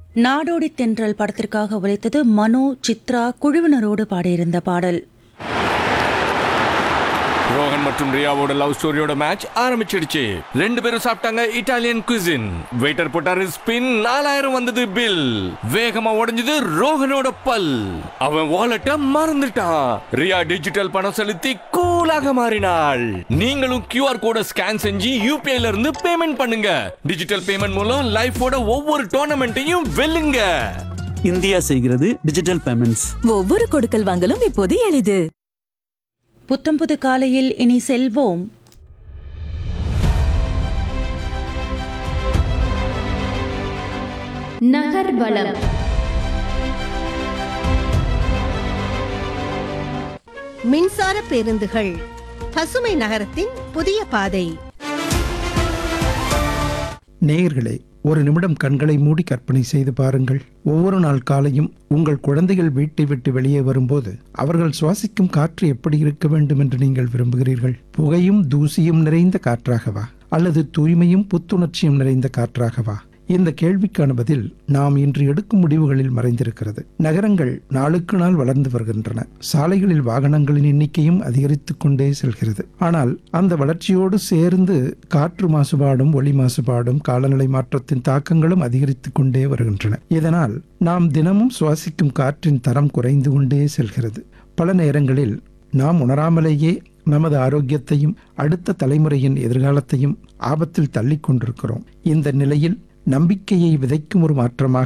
நாடோடி தென்றல் படத்திற்காக உழைத்தது மனோ சித்ரா குழுவினரோடு பாடியிருந்த பாடல் ரோஹன் மற்றும் ரியாவோட லவ் ஸ்டோரியோட மேட்ச் ஆரம்பிச்சிடுச்சு ரெண்டு பேரும் சாப்பிட்டாங்க இட்டாலியன் குசின் வெயிட்டர் போட்டாரு ஸ்பின் நாலாயிரம் வந்தது பில் வேகமா உடைஞ்சது ரோஹனோட பல் அவன் வாலெட்ட மறந்துட்டான் ரியா டிஜிட்டல் பணம் செலுத்தி கூலாக மாறினாள் நீங்களும் கியூஆர் கோட ஸ்கேன் செஞ்சு யூபிஐல இருந்து பேமெண்ட் பண்ணுங்க டிஜிட்டல் பேமெண்ட் மூலம் லைஃபோட ஒவ்வொரு டோர்னமெண்ட்டையும் வெல்லுங்க இந்தியா செய்கிறது டிஜிட்டல் பேமெண்ட்ஸ் ஒவ்வொரு கொடுக்கல் வாங்கலும் இப்போது எளிது புத்தம்புது காலையில் இனி செல்வோம் நகர்வலம் மின்சார பேருந்துகள் பசுமை நகரத்தின் புதிய பாதை நேயர்களே ஒரு நிமிடம் கண்களை மூடி கற்பனை செய்து பாருங்கள் ஒவ்வொரு நாள் காலையும் உங்கள் குழந்தைகள் வீட்டை விட்டு வெளியே வரும்போது அவர்கள் சுவாசிக்கும் காற்று எப்படி இருக்க வேண்டும் என்று நீங்கள் விரும்புகிறீர்கள் புகையும் தூசியும் நிறைந்த காற்றாகவா அல்லது தூய்மையும் புத்துணர்ச்சியும் நிறைந்த காற்றாகவா இந்த கேள்விக்கான பதில் நாம் இன்று எடுக்கும் முடிவுகளில் மறைந்திருக்கிறது நகரங்கள் நாளுக்கு நாள் வளர்ந்து வருகின்றன சாலைகளில் வாகனங்களின் எண்ணிக்கையும் அதிகரித்துக் கொண்டே செல்கிறது ஆனால் அந்த வளர்ச்சியோடு சேர்ந்து காற்று மாசுபாடும் ஒளி மாசுபாடும் காலநிலை மாற்றத்தின் தாக்கங்களும் அதிகரித்துக் கொண்டே வருகின்றன இதனால் நாம் தினமும் சுவாசிக்கும் காற்றின் தரம் குறைந்து கொண்டே செல்கிறது பல நேரங்களில் நாம் உணராமலேயே நமது ஆரோக்கியத்தையும் அடுத்த தலைமுறையின் எதிர்காலத்தையும் ஆபத்தில் தள்ளிக் கொண்டிருக்கிறோம் இந்த நிலையில் நம்பிக்கையை விதைக்கும் ஒரு மாற்றமாக